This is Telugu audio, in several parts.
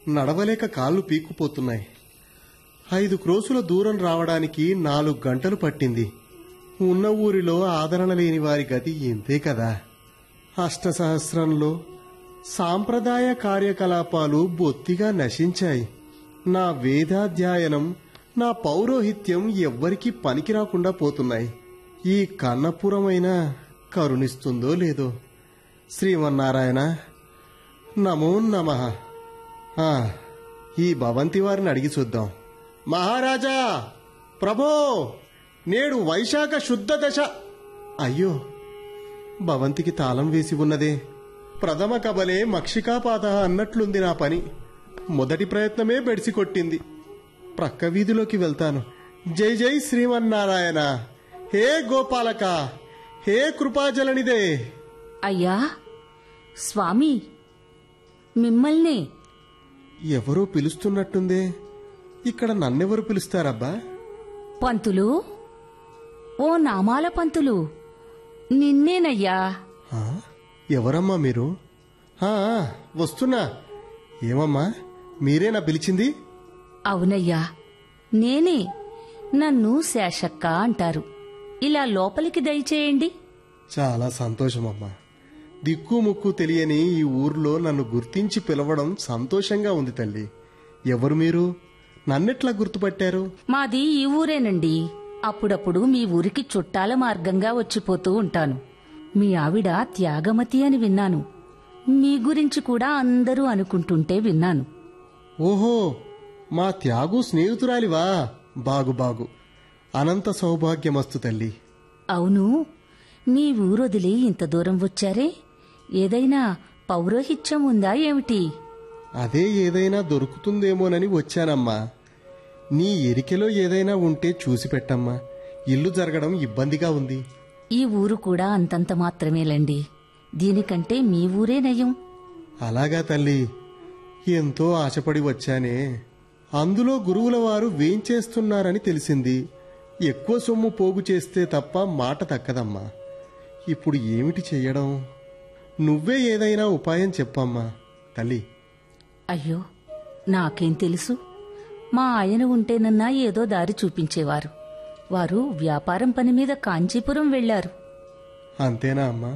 నడవలేక కాళ్ళు పీక్కుపోతున్నాయి ఐదు క్రోసుల దూరం రావడానికి నాలుగు గంటలు పట్టింది ఉన్న ఊరిలో ఆదరణ లేని వారి గతి ఇంతే కదా అష్టసహస్రంలో సాంప్రదాయ కార్యకలాపాలు బొత్తిగా నశించాయి నా వేదాధ్యయనం నా పౌరోహిత్యం ఎవ్వరికీ పనికి రాకుండా పోతున్నాయి ఈ కన్నపురమైనా కరుణిస్తుందో లేదో శ్రీమన్నారాయణ నమో నమ ఈ భవంతి వారిని అడిగి చూద్దాం మహారాజా ప్రభో నేడు వైశాఖ శుద్ధ దశ అయ్యో భవంతికి తాళం వేసి ఉన్నదే ప్రథమ కబలే మక్షికాపాత అన్నట్లుంది నా పని మొదటి ప్రయత్నమే బెడిసి కొట్టింది ప్రక్క వీధిలోకి వెళ్తాను జై జై శ్రీమన్నారాయణ హే గోపాలక హే కృపాజలనిదే అయ్యా స్వామి మిమ్మల్నే ఎవరో పిలుస్తున్నట్టుందే ఇక్కడ నన్నెవరు పిలుస్తారబ్బా పంతులు ఓ నామాల పంతులు నిన్నేనయ్యా ఆ, ఎవరమ్మా మీరు ఆ, ఆ, వస్తున్నా ఏమమ్మా మీరేనా పిలిచింది అవునయ్యా నేనే నన్ను శేషక్క అంటారు ఇలా లోపలికి దయచేయండి చాలా సంతోషమమ్మా దిక్కు ముక్కు తెలియని ఈ ఊర్లో నన్ను గుర్తించి పిలవడం సంతోషంగా ఉంది తల్లి ఎవరు మీరు నన్నెట్లా గుర్తుపట్టారు మాది ఈ ఊరేనండి అప్పుడప్పుడు మీ ఊరికి చుట్టాల మార్గంగా వచ్చిపోతూ ఉంటాను మీ ఆవిడ త్యాగమతి అని విన్నాను మీ గురించి కూడా అందరూ అనుకుంటుంటే విన్నాను ఓహో మా త్యాగు స్నేహితురాలివా బాగు బాగు అనంత సౌభాగ్యమస్తు తల్లి అవును మీ ఊరొదిలి ఇంత దూరం వచ్చారే ఏదైనా పౌరోహిత్యం ఉందా ఏమిటి అదే ఏదైనా దొరుకుతుందేమోనని వచ్చానమ్మా నీ ఎరికెలో ఏదైనా ఉంటే చూసి పెట్టమ్మా ఇల్లు జరగడం ఇబ్బందిగా ఉంది ఈ ఊరు కూడా అంతంత మాత్రమేలండి దీనికంటే మీ ఊరే నయం అలాగా తల్లి ఎంతో ఆశపడి వచ్చానే అందులో గురువుల వారు వేంచేస్తున్నారని తెలిసింది ఎక్కువ సొమ్ము పోగు చేస్తే తప్ప మాట తక్కదమ్మా ఇప్పుడు ఏమిటి చెయ్యడం నువ్వే ఏదైనా ఉపాయం చెప్పమ్మా తల్లి అయ్యో నాకేం తెలుసు మా ఆయన ఉంటేనన్నా ఏదో దారి చూపించేవారు వారు వ్యాపారం పని మీద కాంచీపురం వెళ్లారు అంతేనా అమ్మా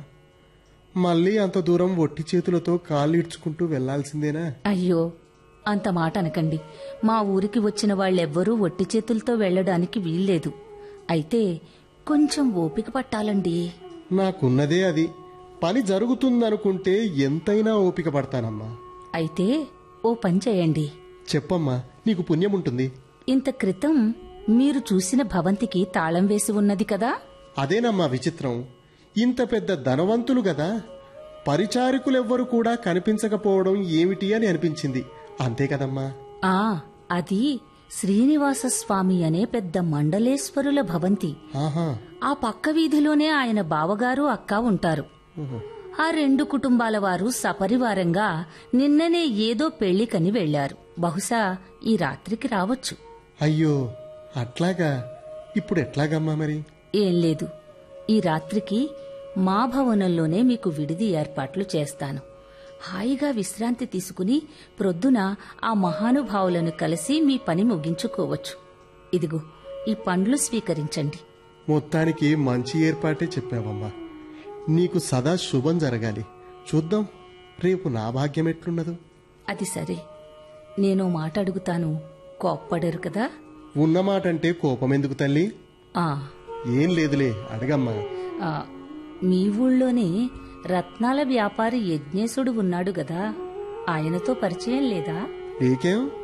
మళ్ళీ అంత దూరం ఒట్టి చేతులతో కాళ్ళు ఇడ్చుకుంటూ వెళ్లాల్సిందేనా అయ్యో అంత మాట అనకండి మా ఊరికి వచ్చిన వాళ్ళెవ్వరూ ఒట్టి చేతులతో వెళ్లడానికి వీల్లేదు అయితే కొంచెం ఓపిక పట్టాలండి నాకున్నదే అది పని జరుగుతుందనుకుంటే ఎంతైనా ఓపిక పడతానమ్మా అయితే ఓ పని చేయండి చెప్పమ్మా నీకు పుణ్యముంటుంది ఇంత క్రితం మీరు చూసిన భవంతికి తాళం వేసి ఉన్నది కదా అదేనమ్మా విచిత్రం ఇంత పెద్ద ధనవంతులు గదా పరిచారికులెవ్వరు కూడా కనిపించకపోవడం ఏమిటి అని అనిపించింది అంతే కదమ్మా ఆ అది శ్రీనివాస స్వామి అనే పెద్ద మండలేశ్వరుల భవంతి ఆహా ఆ పక్క వీధిలోనే ఆయన బావగారు అక్క ఉంటారు ఓహో. ఆ రెండు కుటుంబాల వారు సపరివారంగా నిన్ననే ఏదో పెళ్లికని వెళ్లారు బహుశా ఈ రాత్రికి రావచ్చు అయ్యో అట్లాగా ఇప్పుడు ఎట్లాగమ్మా మరి ఏం లేదు ఈ రాత్రికి మా భవనంలోనే మీకు విడిది ఏర్పాట్లు చేస్తాను హాయిగా విశ్రాంతి తీసుకుని ప్రొద్దున ఆ మహానుభావులను కలిసి మీ పని ముగించుకోవచ్చు ఇదిగో ఈ పండ్లు స్వీకరించండి మొత్తానికి మంచి ఏర్పాటే చెప్పావమ్మా నీకు సదా శుభం జరగాలి చూద్దాం రేపు నా భాగ్యం ఎట్లున్నదో అది సరే నేను మాట అడుగుతాను కోప్పడరు కదా ఉన్నమాటంటే కోపం ఎందుకు తల్లి ఆ ఏం లేదులే అడగమ్మా ఆ, మీ ఊళ్ళోనే రత్నాల వ్యాపారి యజ్ఞేశుడు ఉన్నాడు గదా ఆయనతో పరిచయం లేదా నీకేం